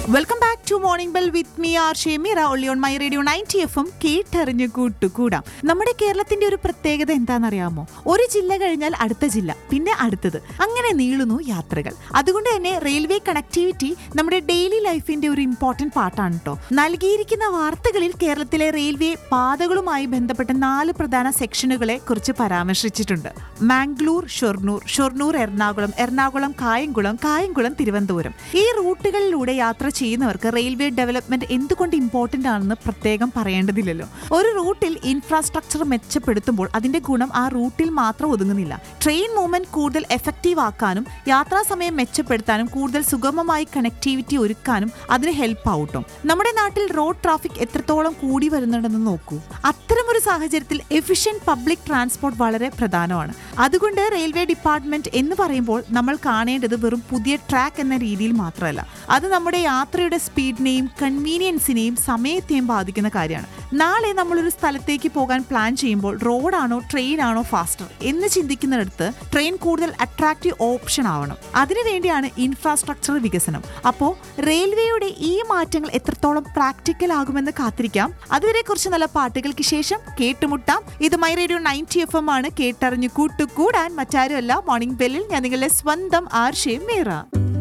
welcome back to morning bell with me R Shemira ഒള്ളി on My Radio ninety F M കേട്ടറിഞ്ഞ് കൂട്ടുകൂടാം നമ്മുടെ കേരളത്തിന്റെ ഒരു പ്രത്യേകത എന്താണെന്നറിയാമോ ഒരു ജില്ല കഴിഞ്ഞാൽ അടുത്ത ജില്ല പിന്നെ അടുത്തത് അങ്ങനെ നീളുന്നു യാത്രകൾ അതുകൊണ്ട് തന്നെ റെയിൽവേ കണക്ടിവിറ്റി നമ്മുടെ ഡെയിലി ലൈഫിന്റെ ഒരു ഇമ്പോർട്ടന്റ് പാർട്ടാണ് കേട്ടോ നൽകിയിരിക്കുന്ന വാർത്തകളിൽ കേരളത്തിലെ റെയിൽവേ പാതകളുമായി ബന്ധപ്പെട്ട നാല് പ്രധാന സെക്ഷനുകളെ കുറിച്ച് പരാമർശിച്ചിട്ടുണ്ട് മാംഗ്ലൂർ ഷൊർണൂർ ഷൊർണൂർ എറണാകുളം എറണാകുളം കായംകുളം കായംകുളം തിരുവനന്തപുരം ഈ റൂട്ടുകളിലൂടെ യാത്ര ചെയ്യുന്നവർക്ക് റെയിൽവേ ഡെവലപ്മെന്റ് എന്തുകൊണ്ട് ഇമ്പോർട്ടന്റ് ആണെന്ന് പ്രത്യേകം പറയേണ്ടതില്ലല്ലോ ഒരു റൂട്ടിൽ ഇൻഫ്രാസ്ട്രക്ചർ മെച്ചപ്പെടുത്തുമ്പോൾ അതിന്റെ ഗുണം ആ റൂട്ടിൽ മാത്രം ഒതുങ്ങുന്നില്ല ട്രെയിൻ മൂവ്മെന്റ് കൂടുതൽ എഫക്റ്റീവ് ആക്കാനും യാത്രാ സമയം മെച്ചപ്പെടുത്താനും കൂടുതൽ സുഗമമായി കണക്ടിവിറ്റി ഒരുക്കാനും അതിന് ഹെൽപ്പ് ആവട്ടോ നമ്മുടെ നാട്ടിൽ റോഡ് ട്രാഫിക് എത്രത്തോളം കൂടി വരുന്നുണ്ടെന്ന് നോക്കൂ അത്തരമൊരു സാഹചര്യത്തിൽ എഫിഷ്യന്റ് പബ്ലിക് ട്രാൻസ്പോർട്ട് വളരെ പ്രധാനമാണ് അതുകൊണ്ട് റെയിൽവേ ഡിപ്പാർട്ട്മെന്റ് എന്ന് പറയുമ്പോൾ നമ്മൾ കാണേണ്ടത് വെറും പുതിയ ട്രാക്ക് എന്ന രീതിയിൽ മാത്രമല്ല അത് നമ്മുടെ യാത്രയുടെ സ്പീഡിനെയും കൺവീനിയൻസിനെയും സമയത്തെയും ബാധിക്കുന്ന കാര്യമാണ് നാളെ നമ്മളൊരു സ്ഥലത്തേക്ക് പോകാൻ പ്ലാൻ ചെയ്യുമ്പോൾ റോഡാണോ ട്രെയിൻ ആണോ ഫാസ്റ്റർ എന്ന് ചിന്തിക്കുന്നിടത്ത് ട്രെയിൻ കൂടുതൽ അട്രാക്റ്റീവ് ഓപ്ഷൻ ആവണം അതിനുവേണ്ടിയാണ് ഇൻഫ്രാസ്ട്രക്ചർ വികസനം അപ്പോൾ റെയിൽവേയുടെ ഈ മാറ്റങ്ങൾ എത്രത്തോളം പ്രാക്ടിക്കൽ ആകുമെന്ന് കാത്തിരിക്കാം അതുവരെ കുറച്ച് നല്ല പാട്ടുകൾക്ക് ശേഷം കേട്ടുമുട്ടാം ഇത് My Radio ninety F M ആണ് കേട്ടറിഞ്ഞു കൂട്ടുകൂടാൻ മറ്റാരുമല്ല മോർണിംഗ് ബെല്ലിൽ ഞാൻ നിങ്ങളുടെ സ്വന്തം ആർഷയും മീറ